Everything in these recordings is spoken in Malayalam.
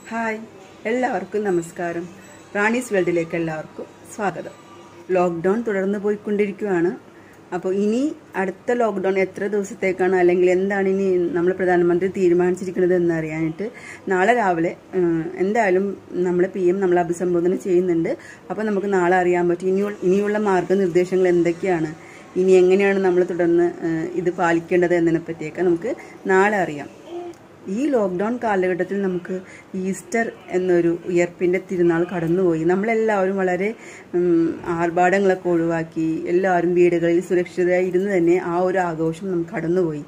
ഹായ് എല്ലാവർക്കും നമസ്കാരം റാണീസ് വേൾഡിലേക്ക് എല്ലാവർക്കും സ്വാഗതം ലോക്ക്ഡൗൺ തുടർന്ന് പോയിക്കൊണ്ടിരിക്കുകയാണ് അപ്പോൾ ഇനി അടുത്ത ലോക്ക്ഡൗൺ എത്ര ദിവസത്തേക്കാണ് അല്ലെങ്കിൽ എന്താണ് ഇനി നമ്മൾ പ്രധാനമന്ത്രി തീരുമാനിച്ചിരിക്കുന്നത് എന്നറിയാനായിട്ട് നാളെ രാവിലെ ഉം, എന്തായാലും നമ്മളെ പി എം നമ്മളെ അഭിസംബോധന ചെയ്യുന്നുണ്ട് അപ്പോൾ നമുക്ക് നാളെ അറിയാൻ പറ്റും ഇനിയുള്ള ഇനിയുള്ള മാർഗനിർദ്ദേശങ്ങൾ എന്തൊക്കെയാണ് ഇനി എങ്ങനെയാണ് നമ്മൾ തുടർന്ന് ഏഹ്, ഇത് പാലിക്കേണ്ടത് എന്നതിനെ പറ്റിയൊക്കെ നമുക്ക് നാളെ അറിയാം ഈ ലോക്ക്ഡൗൺ കാലഘട്ടത്തിൽ നമുക്ക് ഈസ്റ്റർ എന്നൊരു ഉയർപ്പിൻ്റെ തിരുനാൾ കടന്നുപോയി നമ്മളെല്ലാവരും വളരെ ഉം, ആർഭാടങ്ങളൊക്കെ ഒഴിവാക്കി എല്ലാവരും വീടുകളിൽ സുരക്ഷിതരായി ഇരുന്ന് തന്നെ ആ ഒരു ആഘോഷം നമുക്ക് കടന്നുപോയി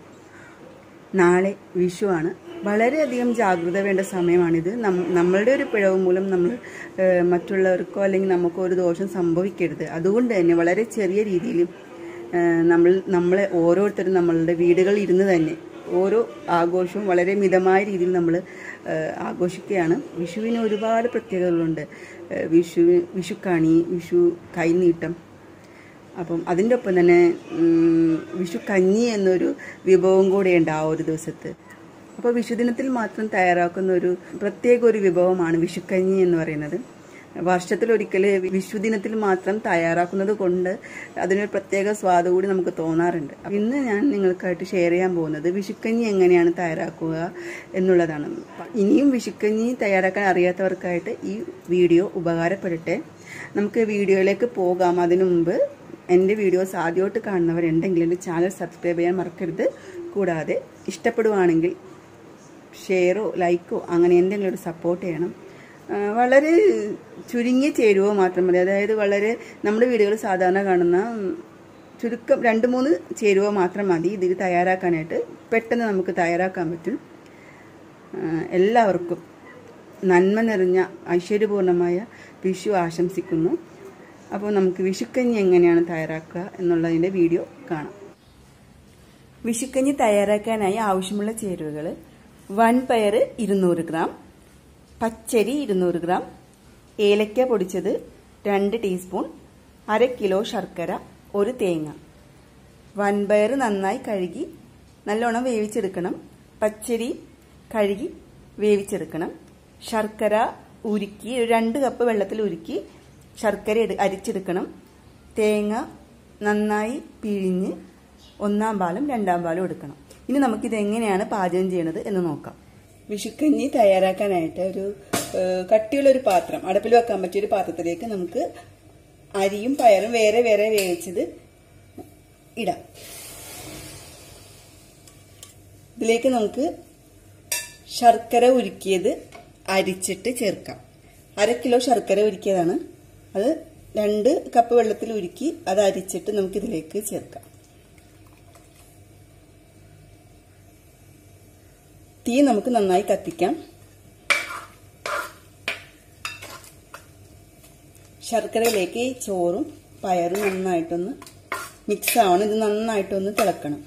നാളെ വിഷുവാണ് വളരെയധികം ജാഗ്രത വേണ്ട സമയമാണിത് നം- നമ്മളുടെ ഒരു പിഴവ് മൂലം നമ്മൾ ഏഹ്, മറ്റുള്ളവർക്കോ അല്ലെങ്കിൽ നമുക്കോ ഒരു ദോഷം സംഭവിക്കരുത് അതുകൊണ്ട് തന്നെ വളരെ ചെറിയ രീതിയിൽ ഏഹ്, നമ്മൾ നമ്മളെ ഓരോരുത്തരും നമ്മളുടെ വീടുകളിൽ ഇരുന്ന് തന്നെ ഓരോ ആഘോഷവും വളരെ മിതമായ രീതിയിൽ നമ്മൾ ആഘോഷിക്കുകയാണ് വിഷുവിന് ഒരുപാട് പ്രത്യേകതകളുണ്ട് ഏഹ്, വിഷു വിഷുക്കണി വിഷു കൈനീട്ടം അപ്പം അതിൻ്റെ ഒപ്പം തന്നെ ഉം, വിഷു കഞ്ഞി എന്നൊരു വിഭവം കൂടെയുണ്ട് ആ ഒരു ദിവസത്ത് അപ്പോൾ വിഷുദിനത്തിൽ മാത്രം തയ്യാറാക്കുന്ന ഒരു പ്രത്യേക ഒരു വിഭവമാണ് വിഷുക്കഞ്ഞി എന്ന് പറയുന്നത് വർഷത്തിലൊരിക്കൽ വിഷുദിനത്തിൽ മാത്രം തയ്യാറാക്കുന്നത് കൊണ്ട് അതിനൊരു പ്രത്യേക സ്വാദ് കൂടി നമുക്ക് തോന്നാറുണ്ട് ഇന്ന് ഞാൻ നിങ്ങൾക്കായിട്ട് ഷെയർ ചെയ്യാൻ പോകുന്നത് വിഷുക്കഞ്ഞി എങ്ങനെയാണ് തയ്യാറാക്കുക എന്നുള്ളതാണ് ഇനിയും വിഷുക്കഞ്ഞി തയ്യാറാക്കാൻ അറിയാത്തവർക്കായിട്ട് ഈ വീഡിയോ ഉപകാരപ്പെടട്ടെ നമുക്ക് വീഡിയോയിലേക്ക് പോകാം അതിനു മുമ്പ് എൻ്റെ വീഡിയോസ് ആദ്യമായിട്ട് കാണുന്നവരുണ്ടെങ്കിൽ എൻ്റെ ചാനൽ സബ്സ്ക്രൈബ് ചെയ്യാൻ മറക്കരുത് കൂടാതെ ഇഷ്ടപ്പെടുവാണെങ്കിൽ ഷെയറോ ലൈക്കോ അങ്ങനെ എന്തെങ്കിലും ഒരു സപ്പോർട്ട് ചെയ്യണം ആ, വളരെ ചുരുങ്ങിയ ചേരുവോ മാത്രം മതി അതായത് വളരെ നമ്മുടെ വീടുകളിൽ സാധാരണ കാണുന്ന ഉം, ചുരുക്കം രണ്ട് മൂന്ന് ചേരുവ മാത്രം മതി ഇതിൽ തയ്യാറാക്കാനായിട്ട് പെട്ടെന്ന് നമുക്ക് തയ്യാറാക്കാൻ പറ്റും ആ, എല്ലാവർക്കും നന്മ നിറഞ്ഞ ഐശ്വര്യപൂർണമായ വിഷു ആശംസിക്കുന്നു അപ്പോൾ നമുക്ക് വിഷുക്കഞ്ഞി എങ്ങനെയാണ് തയ്യാറാക്കുക എന്നുള്ളതിൻ്റെ വീഡിയോ കാണാം വിഷുക്കഞ്ഞി തയ്യാറാക്കാനായി ആവശ്യമുള്ള ചേരുവകൾ വൻപയർ ഇരുന്നൂറ് ഗ്രാം പച്ചരി ഇരുന്നൂറ് ഗ്രാം ഏലക്ക പൊടിച്ചത് രണ്ട് ടീസ്പൂൺ അര കിലോ ശർക്കര ഒരു തേങ്ങ വൻപയർ നന്നായി കഴുകി നല്ലോണം വേവിച്ചെടുക്കണം പച്ചരി കഴുകി വേവിച്ചെടുക്കണം ശർക്കര ഉരുക്കി ഒരു രണ്ട് കപ്പ് വെള്ളത്തിൽ ഉരുക്കി ശർക്കര എടു- അരിച്ചെടുക്കണം തേങ്ങ നന്നായി പിഴിഞ്ഞ് ഒന്നാം പാലും രണ്ടാം പാലും എടുക്കണം ഇനി നമുക്കിത് എങ്ങനെയാണ് പാചകം ചെയ്യണത് എന്ന് നോക്കാം വിഷുക്കഞ്ഞി തയ്യാറാക്കാനായിട്ട് ഒരു ഏഹ്, കട്ടിയുള്ള ഒരു പാത്രം അടുപ്പിൽ വെക്കാൻ പറ്റിയ ഒരു പാത്രത്തിലേക്ക് നമുക്ക് അരിയും പയറും വേറെ വേറെ വേവിച്ചത് ഇടാം ഇതിലേക്ക് നമുക്ക് ശർക്കര ഉരുക്കിയത് അരിച്ചിട്ട് ചേർക്കാം അര കിലോ ശർക്കര ഉരുക്കിയതാണ് അത് രണ്ട് കപ്പ് വെള്ളത്തിൽ ഉരുക്കി അത് അരിച്ചിട്ട് നമുക്ക് ഇതിലേക്ക് ചേർക്കാം തീ നമുക്ക് നന്നായി കത്തിക്കാം ശർക്കരയിലേക്ക് ഈ ചോറും പയറും നന്നായിട്ടൊന്ന് മിക്സ് ആവണം ഇത് നന്നായിട്ടൊന്ന് തിളക്കണം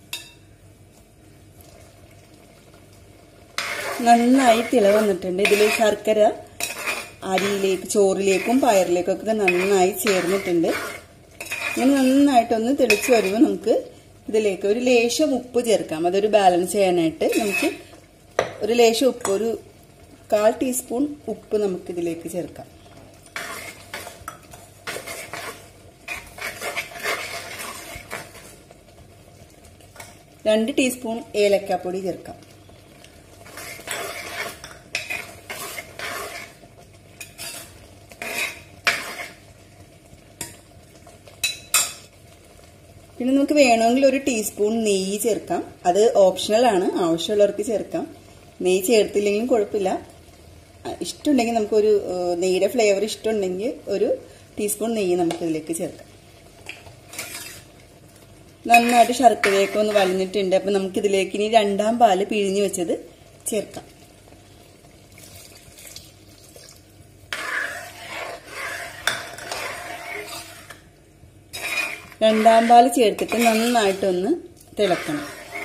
നന്നായി തിള വന്നിട്ടുണ്ട് ഇതിൽ ശർക്കര അരിയിലേക്ക് ചോറിലേക്കും പയറിലേക്കും ഒക്കെ നന്നായി ചേർന്നിട്ടുണ്ട് ഇങ്ങനെ നന്നായിട്ടൊന്ന് തെളിച്ച് വരുമ്പോൾ നമുക്ക് ഇതിലേക്ക് ഒരു ലേശം ഉപ്പ് ചേർക്കാം അതൊരു ബാലൻസ് ചെയ്യാനായിട്ട് നമുക്ക് ഒരു ലേശം ഉപ്പ് ഒരു കാൽ ടീസ്പൂൺ ഉപ്പ് നമുക്ക് ഇതിലേക്ക് ചേർക്കാം രണ്ട് ടീസ്പൂൺ ഏലക്കാപ്പൊടി ചേർക്കാം പിന്നെ നമുക്ക് വേണമെങ്കിൽ ഒരു ടീസ്പൂൺ നെയ്യ് ചേർക്കാം അത് ഓപ്ഷണൽ ആണ് ആവശ്യമുള്ളവർക്ക് ചേർക്കാം നെയ്യ് ചേർത്തില്ലെങ്കിലും കുഴപ്പമില്ല അഹ് ഇഷ്ടമുണ്ടെങ്കിൽ നമുക്കൊരു ഏഹ്, നെയ്യുടെ ഫ്ലേവർ ഇഷ്ടമുണ്ടെങ്കിൽ ഒരു ടീസ്പൂൺ നെയ്യ് നമുക്ക് ഇതിലേക്ക് ചേർക്കാം നന്നായിട്ട് ശർക്കരയൊക്കെ ഒന്ന് വലിഞ്ഞിട്ടുണ്ട് അപ്പം നമുക്കിതിലേക്ക് ഇനി രണ്ടാം പാല് പിഴിഞ്ഞ് വെച്ചത് ചേർക്കാം രണ്ടാം പാല് ചേർത്തിട്ട് നന്നായിട്ടൊന്ന് തിളക്കണം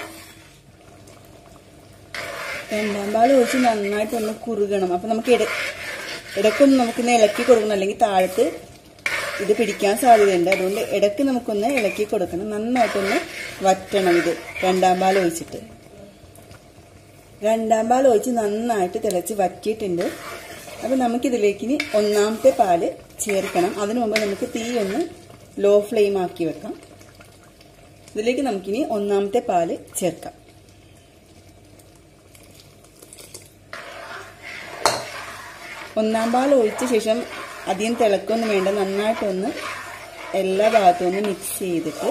രണ്ടാം പാൽ ഒഴിച്ച് നന്നായിട്ടൊന്ന് കുറുകണം അപ്പം നമുക്ക് ഇട ഇടയ്ക്കൊന്ന് നമുക്കൊന്ന് ഇളക്കി കൊടുക്കണം അല്ലെങ്കിൽ താഴത്ത് ഇത് പിടിക്കാൻ സാധ്യതയുണ്ട് അതുകൊണ്ട് ഇടയ്ക്ക് നമുക്കൊന്ന് ഇളക്കി കൊടുക്കണം നന്നായിട്ടൊന്ന് വറ്റണം ഇത് രണ്ടാം പാൽ ഒഴിച്ചിട്ട് രണ്ടാം പാൽ ഒഴിച്ച് നന്നായിട്ട് തിളച്ച് വറ്റിയിട്ടുണ്ട് അപ്പം നമുക്കിതിലേക്ക് ഇനി ഒന്നാമത്തെ പാല് ചേർക്കണം അതിനു മുമ്പ് നമുക്ക് തീ ഒന്ന് ലോ ഫ്ലെയിം ആക്കി വെക്കാം ഇതിലേക്ക് നമുക്കിനി ഒന്നാമത്തെ പാല് ചേർക്കാം ഒന്നാം പാൽ ഒഴിച്ച ശേഷം അധികം തിളക്കൊന്നും വേണ്ട നന്നായിട്ടൊന്ന് എല്ലാ ഭാഗത്തും ഒന്ന് മിക്സ് ചെയ്തിട്ട്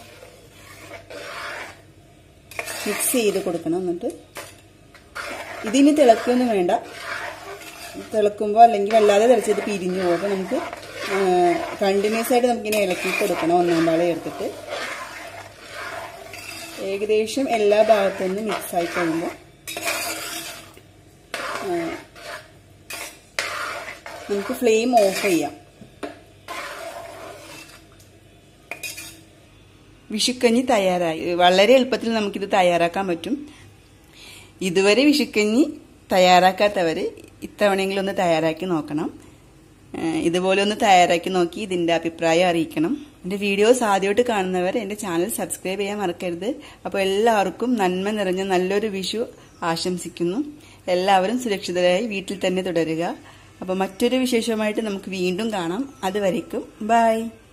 മിക്സ് ചെയ്ത് കൊടുക്കണം എന്നിട്ട് ഇതിന് തിളക്കൊന്നും വേണ്ട തിളക്കുമ്പോൾ അല്ലെങ്കിൽ വല്ലാതെ തിളച്ചത് പിരിഞ്ഞു പോകും അപ്പോൾ നമുക്ക് കണ്ടിന്യൂസ് ആയിട്ട് നമുക്കിങ്ങനെ ഇളക്കി കൊടുക്കണം ഒന്നാം പാള ചേർത്തിട്ട് ഏകദേശം എല്ലാ ഭാഗത്തുനിന്നും മിക്സ് ആയി കഴിയുമ്പോൾ നമുക്ക് ഫ്ലെയിം ഓഫ് ചെയ്യാം വിഷുക്കഞ്ഞി തയ്യാറായി വളരെ എളുപ്പത്തിൽ നമുക്കിത് തയ്യാറാക്കാൻ പറ്റും ഇതുവരെ വിഷുക്കഞ്ഞി തയ്യാറാക്കാത്തവർ ഇത്തവണയെങ്കിലും ഒന്ന് തയ്യാറാക്കി നോക്കണം ഇതുപോലെ ഒന്ന് തയ്യാറാക്കി നോക്കി ഇതിൻ്റെ അഭിപ്രായം അറിയിക്കണം എൻ്റെ വീഡിയോസ് ആദ്യമായിട്ട് കാണുന്നവർ എൻ്റെ ചാനൽ സബ്സ്ക്രൈബ് ചെയ്യാൻ മറക്കരുത് അപ്പോൾ എല്ലാവർക്കും നന്മ നിറഞ്ഞ നല്ലൊരു വിഷു ആശംസിക്കുന്നു എല്ലാവരും സുരക്ഷിതരായി വീട്ടിൽ തന്നെ തുടരുക അപ്പോൾ മറ്റൊരു വിശേഷമായിട്ട് നമുക്ക് വീണ്ടും കാണാം അതുവരയ്ക്കും ബൈ